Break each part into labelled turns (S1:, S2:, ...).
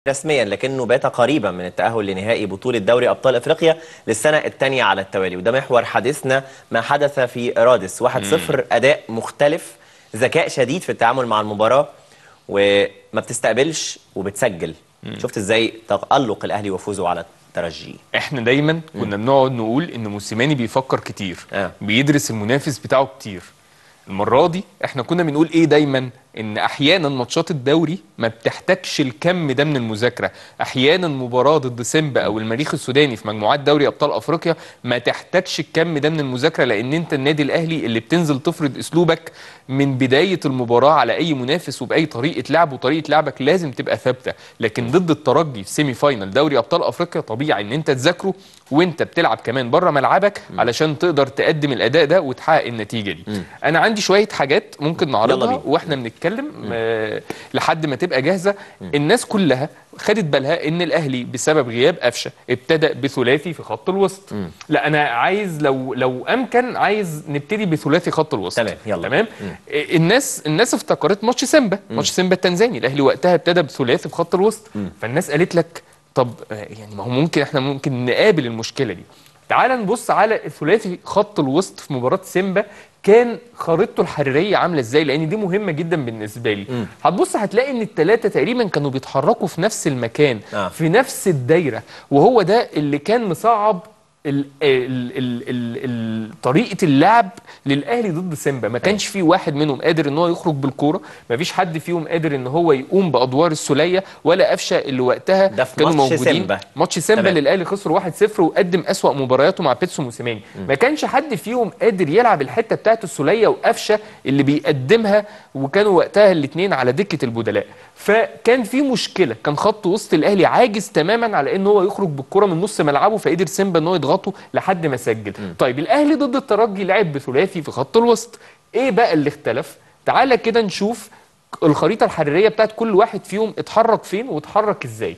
S1: رسميا لكنه بات قريبا من التأهل لنهائي بطولة دوري أبطال أفريقيا للسنة الثانية على التوالي وده محور حديثنا ما حدث في رادس 1-0 أداء مختلف ذكاء شديد في التعامل مع المباراة وما بتستقبلش وبتسجل شفت ازاي تألق الأهلي وفوزه على الترجي
S2: احنا دايما كنا بنقعد نقول ان موسيماني بيفكر كتير
S1: آه.
S2: بيدرس المنافس بتاعه كتير المره دي احنا كنا بنقول ايه دايما ان احيانا ماتشات الدوري ما بتحتاجش الكم ده من المذاكره احيانا مباراه ضد سيمبا او المريخ السوداني في مجموعات دوري ابطال افريقيا ما تحتاجش الكم ده من المذاكره لان انت النادي الاهلي اللي بتنزل تفرض اسلوبك من بدايه المباراه على اي منافس وباي طريقه لعب وطريقه لعبك لازم تبقى ثابته لكن ضد الترجي في سيمي فاينل دوري ابطال افريقيا طبيعي ان انت تذاكره وانت بتلعب كمان بره ملعبك علشان تقدر تقدم الاداء ده وتحقق النتيجه دي انا عندي شويه حاجات ممكن
S1: يلا
S2: نعرضها
S1: بينا.
S2: واحنا بنتكلم آه لحد ما تبقى جاهزه الناس كلها خدت بالها ان الاهلي بسبب غياب قفشه ابتدى بثلاثي في خط الوسط لا انا عايز لو لو امكن عايز نبتدي بثلاثي خط الوسط
S1: تمام، يلا.
S2: تمام آه، الناس الناس افتكرت ماتش سيمبا ماتش سيمبا التنزاني الاهلي وقتها ابتدى بثلاثي في خط الوسط فالناس قالت لك طب آه، يعني ما هو ممكن احنا ممكن نقابل المشكله دي تعال نبص على ثلاثي خط الوسط في مباراه سيمبا كان خريطته الحراريه عامله ازاي لان دي مهمه جدا بالنسبه لي هتبص هتلاقي ان الثلاثه تقريبا كانوا بيتحركوا في نفس المكان
S1: آه.
S2: في نفس الدايره وهو ده اللي كان مصعب ال ال ال ال ال طريقه اللعب للاهلي ضد سيمبا ما كانش في واحد منهم قادر ان هو يخرج بالكوره ما فيش حد فيهم قادر ان هو يقوم بادوار السوليه ولا قفشه اللي وقتها
S1: ده في
S2: كانوا
S1: ماتش
S2: موجودين
S1: سيمبا.
S2: ماتش سيمبا
S1: تمام.
S2: اللي الاهلي خسر 1-0 وقدم اسوا مبارياته مع بيتسو موسيماني ما كانش حد فيهم قادر يلعب الحته بتاعت السوليه وقفشه اللي بيقدمها وكانوا وقتها الاثنين على دكه البدلاء فكان في مشكله كان خط وسط الاهلي عاجز تماما على ان هو يخرج بالكره من نص ملعبه فقدر سيمبا ان هو يضغطه لحد ما سجل طيب الاهلي ضد الترجي لعب بثلاثي في خط الوسط ايه بقى اللي اختلف تعالى كده نشوف الخريطه الحراريه بتاعت كل واحد فيهم اتحرك فين واتحرك ازاي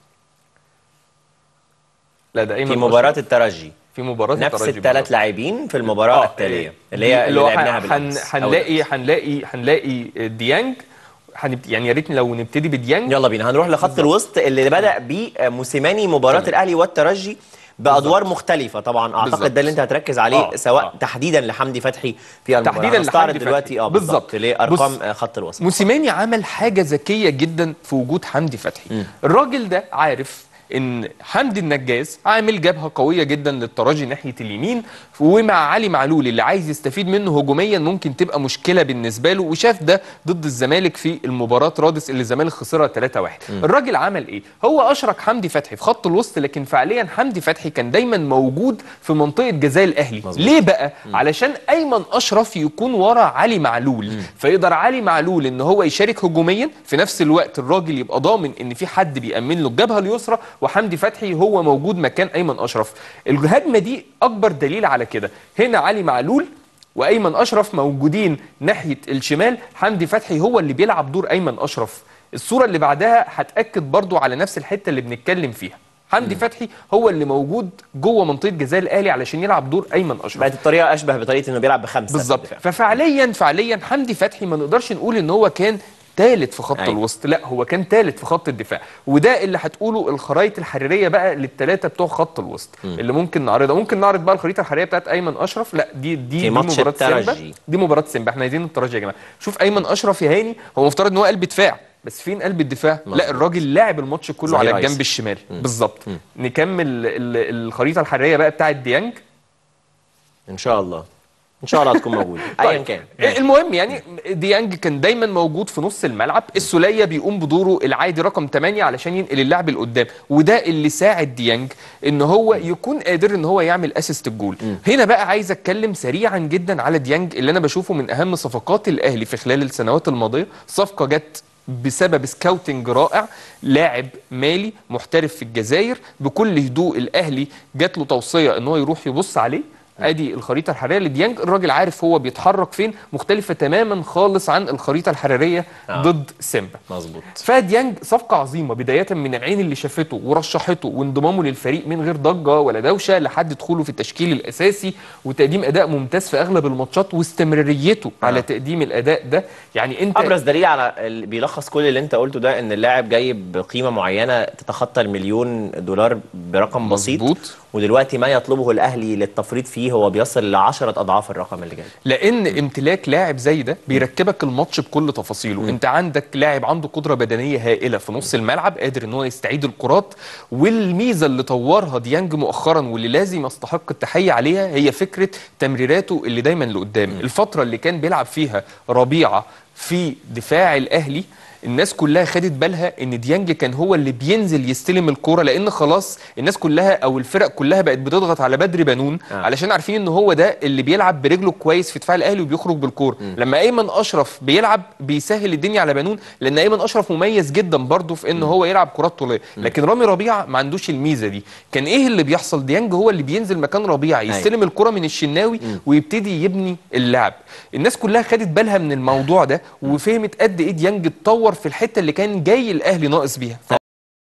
S2: لا ده ايمن
S1: في مباراة
S2: أشرف.
S1: الترجي
S2: في مباراه
S1: نفس
S2: الترجي
S1: الثلاث
S2: بالظبط.
S1: لاعبين في المباراة
S2: آه،
S1: التالية
S2: آه،
S1: اللي هي اللي
S2: هو
S1: لعبناها
S2: هن-
S1: بالأمس أو
S2: هنلاقي
S1: الأمس.
S2: هنلاقي هنلاقي ديانج هنبت... يعني يا ريت لو نبتدي بديانج
S1: يلا بينا هنروح لخط الوسط اللي بدأ بيه موسيماني مباراة
S2: تمام.
S1: الأهلي والترجي بأدوار مختلفة طبعا أعتقد
S2: بالظبط.
S1: ده اللي أنت هتركز عليه
S2: آه،
S1: سواء
S2: آه.
S1: تحديدا لحمدي فتحي في المباراة
S2: تحديداً
S1: هنستعرض
S2: لحمدي
S1: دلوقتي
S2: فتحي.
S1: اه بالظبط
S2: بالظبط.
S1: لأرقام
S2: بص.
S1: آه، خط الوسط
S2: موسيماني عمل حاجه ذكيه جدا في وجود حمدي فتحي الراجل ده عارف ان حمدي النجاز عامل جبهه قويه جدا للترجي ناحيه اليمين ومع علي معلول اللي عايز يستفيد منه هجوميا ممكن تبقى مشكله بالنسبه له وشاف ده ضد الزمالك في المباراه رادس اللي الزمالك خسرها 3-1 الراجل عمل ايه هو اشرك حمدي فتحي في خط الوسط لكن فعليا حمدي فتحي كان دايما موجود في منطقه جزاء الاهلي
S1: مظبوط.
S2: ليه بقى علشان ايمن اشرف يكون ورا علي معلول فيقدر علي معلول ان هو يشارك هجوميا في نفس الوقت الراجل يبقى ضامن ان في حد بيامن له الجبهه اليسرى وحمدي فتحي هو موجود مكان ايمن اشرف الهجمه دي اكبر دليل على كده هنا علي معلول وايمن اشرف موجودين ناحيه الشمال حمدي فتحي هو اللي بيلعب دور ايمن اشرف الصوره اللي بعدها هتاكد برضو على نفس الحته اللي بنتكلم فيها حمدي فتحي هو اللي موجود جوه منطقه جزاء الاهلي علشان يلعب دور ايمن اشرف
S1: بقت الطريقة أشبه بطريقة إنه بيلعب بخمسة
S2: بالظبط
S1: في الدفاع.
S2: ففعليا فعليا حمدي فتحي ما نقدرش نقول ان هو كان ثالث في خط
S1: أيوة.
S2: الوسط لا هو كان ثالث في خط الدفاع وده اللي هتقوله الخرائط الحراريه بقى للثلاثه بتوع خط الوسط اللي ممكن نعرضها ممكن نعرض بقى الخريطه الحراريه بتاعت ايمن اشرف لا دي دي
S1: في
S2: دي
S1: ماتش
S2: مباراه سيمبا
S1: الترجي.
S2: دي مباراه سيمبا احنا عايزين الترجي يا جماعه شوف ايمن اشرف يا هاني هو مفترض ان هو قلب دفاع بس فين قلب الدفاع
S1: مظبوط.
S2: لا الراجل لاعب الماتش كله
S1: ظهير
S2: على
S1: أيسر.
S2: الجنب الشمال بالظبط نكمل ال- الخريطه الحراريه بقى بتاعت ديانج
S1: إن شاء الله إن شاء الله هتكون موجودة أيا
S2: طيب،
S1: كان
S2: المهم يعني ديانج كان دايما موجود في نص الملعب السوليه بيقوم بدوره العادي رقم 8 علشان ينقل اللعب لقدام وده اللي ساعد ديانج ان هو يكون قادر ان هو يعمل اسيست الجول هنا بقى عايز اتكلم سريعا جدا على ديانج اللي انا بشوفه من اهم صفقات الاهلي في خلال السنوات الماضيه صفقه جت بسبب سكاوتنج رائع لاعب مالي محترف في الجزائر بكل هدوء الاهلي جات له توصيه ان هو يروح يبص عليه ادي الخريطه الحراريه لديانج الراجل عارف هو بيتحرك فين مختلفه تماما خالص عن الخريطه الحراريه
S1: آه.
S2: ضد سيمبا
S1: مظبوط
S2: فديانج صفقة عظيمة بداية من العين اللي شافته ورشحته وانضمامه للفريق من غير ضجة ولا دوشة لحد دخوله في التشكيل الأساسي وتقديم أداء ممتاز في أغلب الماتشات واستمراريته
S1: آه.
S2: على تقديم الأداء ده يعني أنت
S1: ابرز دليل على اللي بيلخص كل اللي انت قلته ده ان اللاعب جاي بقيمه معينه تتخطى المليون دولار برقم بسيط
S2: مظبوط.
S1: ودلوقتي ما يطلبه الاهلي للتفريط فيه هو بيصل ل 10 اضعاف الرقم اللي جاي
S2: لان امتلاك لاعب زي ده بيركبك الماتش بكل تفاصيله انت عندك لاعب عنده قدره بدنيه هائله في نص الملعب قادر ان هو يستعيد الكرات والميزه اللي طورها ديانج مؤخرا واللي لازم يستحق التحيه عليها هي فكره تمريراته اللي دايما لقدام الفتره اللي كان بيلعب فيها ربيعه في دفاع الاهلي الناس كلها خدت بالها ان ديانج كان هو اللي بينزل يستلم الكوره لان خلاص الناس كلها او الفرق كلها بقت بتضغط على بدر بنون
S1: آه.
S2: علشان عارفين ان هو ده اللي بيلعب برجله كويس في دفاع الاهلي وبيخرج بالكوره لما ايمن اشرف بيلعب بيسهل الدنيا على بنون لان ايمن اشرف مميز جدا برضه في ان هو يلعب كرات طوليه لكن رامي ربيعه ما عندوش الميزه دي كان ايه اللي بيحصل ديانج هو اللي بينزل مكان ربيعه يستلم الكره من الشناوي ويبتدي يبني اللعب الناس كلها خدت بالها من الموضوع ده وفهمت قد ايه ديانج اتطور في الحته اللي كان جاي الاهلي ناقص بيها